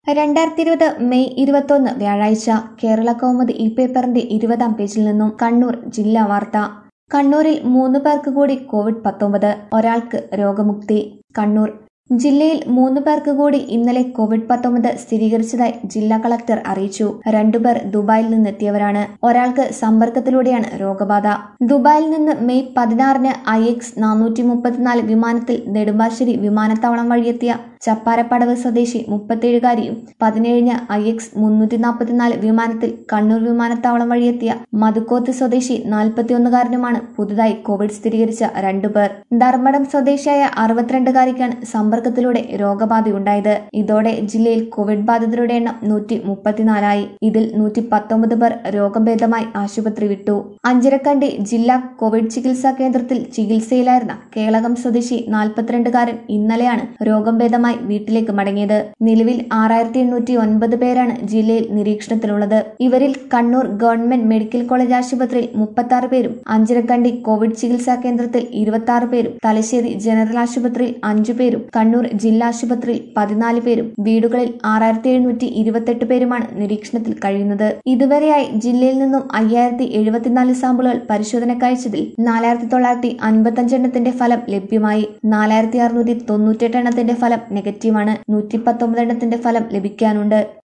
രണ്ടായിരത്തി ഇരുപത് മെയ് ഇരുപത്തൊന്ന് വ്യാഴാഴ്ച കേരള കൗമുദി ഈ പേപ്പറിന്റെ ഇരുപതാം പേജിൽ നിന്നും കണ്ണൂർ ജില്ലാ വാർത്ത കണ്ണൂരിൽ മൂന്ന് പേർക്ക് കൂടി കോവിഡ് പത്തൊമ്പത് ഒരാൾക്ക് രോഗമുക്തി കണ്ണൂർ ജില്ലയിൽ മൂന്ന് പേർക്ക് കൂടി ഇന്നലെ കോവിഡ് പത്തൊമ്പത് സ്ഥിരീകരിച്ചതായി ജില്ലാ കളക്ടർ അറിയിച്ചു രണ്ടുപേർ ദുബായിൽ നിന്നെത്തിയവരാണ് ഒരാൾക്ക് സമ്പർക്കത്തിലൂടെയാണ് രോഗബാധ ദുബായിൽ നിന്ന് മെയ് പതിനാറിന് ഐ എക്സ് നാനൂറ്റി മുപ്പത്തിനാല് വിമാനത്തിൽ നെടുമ്പാശ്ശേരി വിമാനത്താവളം വഴിയെത്തിയ ചപ്പാരപ്പടവ് സ്വദേശി മുപ്പത്തേഴുകാരിയും പതിനേഴിന് ഐ എക്സ് മുന്നൂറ്റി നാൽപ്പത്തിനാല് വിമാനത്തിൽ കണ്ണൂർ വിമാനത്താവളം വഴിയെത്തിയ മതുക്കോത്ത് സ്വദേശി നാൽപ്പത്തിയൊന്നുകാരനുമാണ് പുതുതായി കോവിഡ് സ്ഥിരീകരിച്ച രണ്ടുപേർ ധർമ്മടം സ്വദേശിയായ അറുപത്തിരണ്ടുകാരിക്കാണ് സമ്പർക്കത്തിലൂടെ രോഗബാധയുണ്ടായത് ഇതോടെ ജില്ലയിൽ കോവിഡ് ബാധിതരുടെ എണ്ണം നൂറ്റി മുപ്പത്തിനാലായി ഇതിൽ നൂറ്റി പത്തൊമ്പത് പേർ രോഗം ഭേദമായി ആശുപത്രി വിട്ടു അഞ്ചരക്കണ്ടി ജില്ലാ കോവിഡ് ചികിത്സാ കേന്ദ്രത്തിൽ ചികിത്സയിലായിരുന്ന കേളകം സ്വദേശി നാൽപ്പത്തിരണ്ടുകാരൻ ഇന്നലെയാണ് രോഗം ഭേദമായി വീട്ടിലേക്ക് മടങ്ങിയത് നിലവിൽ ആറായിരത്തി എണ്ണൂറ്റി ഒൻപത് പേരാണ് ജില്ലയിൽ നിരീക്ഷണത്തിലുള്ളത് ഇവരിൽ കണ്ണൂർ ഗവൺമെന്റ് മെഡിക്കൽ കോളേജ് ആശുപത്രിയിൽ മുപ്പത്തി ആറ് പേരും അഞ്ചരക്കണ്ടി കോവിഡ് ചികിത്സാ കേന്ദ്രത്തിൽ ഇരുപത്തി ആറ് പേരും തലശ്ശേരി ജനറൽ ആശുപത്രിയിൽ അഞ്ചു പേരും കണ്ണൂർ ജില്ലാ ആശുപത്രിയിൽ പതിനാല് പേരും വീടുകളിൽ ആറായിരത്തി എഴുന്നൂറ്റി ഇരുപത്തെട്ട് പേരുമാണ് നിരീക്ഷണത്തിൽ കഴിയുന്നത് ഇതുവരെയായി ജില്ലയിൽ നിന്നും അയ്യായിരത്തി എഴുപത്തിനാല് സാമ്പിളുകൾ പരിശോധനക്കയച്ചതിൽ നാലായിരത്തി തൊള്ളായിരത്തി അൻപത്തി എണ്ണത്തിന്റെ ഫലം ലഭ്യമായി നാലായിരത്തി അറുന്നൂറ്റി തൊണ്ണൂറ്റെട്ട് എണ്ണത്തിന്റെ ഫലം നെഗറ്റീവാണ് നൂറ്റി പത്തൊമ്പത് എണ്ണത്തിന്റെ ഫലം ലഭിക്കാനുണ്ട്